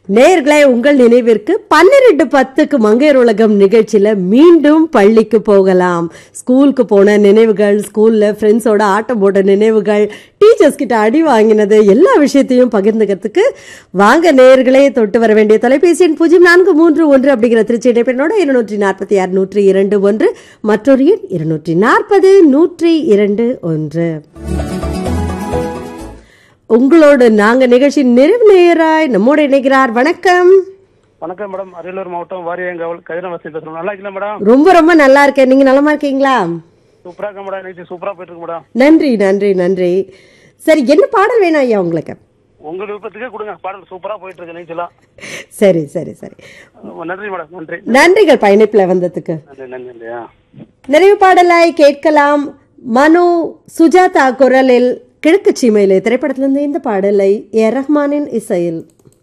நேயர்களே உங்கள் நினைவிற்கு பன்னிரெண்டு பத்துக்கு மங்கையர் உலகம் நிகழ்ச்சியில மீண்டும் பள்ளிக்கு போகலாம் ஸ்கூலுக்கு போன நினைவுகள் ஸ்கூல்ல ஃப்ரெண்ட்ஸோட ஆட்டம் போட்ட நினைவுகள் டீச்சர்ஸ் கிட்ட அடி வாங்கினது எல்லா விஷயத்தையும் பகிர்ந்துக்கிறதுக்கு வாங்க நேயர்களே தொட்டு வர வேண்டிய தொலைபேசி எண் பூஜ்ஜியம் நான்கு மூன்று ஒன்று அப்படிங்கிற திருச்சி இடைப்பெண்ணோட இருநூற்றி நாற்பத்தி ஆறு நூற்றி இரண்டு ஒன்று மற்றொரு எண் இருநூற்றி நாற்பது நூற்றி இரண்டு ஒன்று உங்களோடு நாங்க நிகழ்ச்சி நிறைவு நேயராய் நம்மோடு இணைகிறார் வணக்கம் வணக்கம் மேடம் அரியலூர் மாவட்டம் வாரியங்காவல் கதிரவாசி பேசுறோம் நல்லா இருக்கீங்களா மேடம் ரொம்ப ரொம்ப நல்லா இருக்கேன் நீங்க நலமா இருக்கீங்களா சூப்பரா இருக்கேன் மேடம் இன்னைக்கு சூப்பரா போயிட்டு இருக்கு மேடம் நன்றி நன்றி நன்றி சரி என்ன பாடல் வேணும் ஐயா உங்களுக்கு உங்க விருப்பத்துக்கே கொடுங்க பாடல் சூப்பரா போயிட்டு இருக்கு நீச்சலாம் சரி சரி சரி நன்றி மேடம் நன்றி நன்றிகள் பயணிப்புல வந்ததுக்கு நன்றி நன்றி நன்றி ஆ. நிறைவு பாடலாய் கேட்கலாம் மனு சுஜாதா குரலில் கிழக்கு சீமையிலே திரைப்படத்திலிருந்து இந்த பாடலை ஏ ரஹ்மானின் இசையில்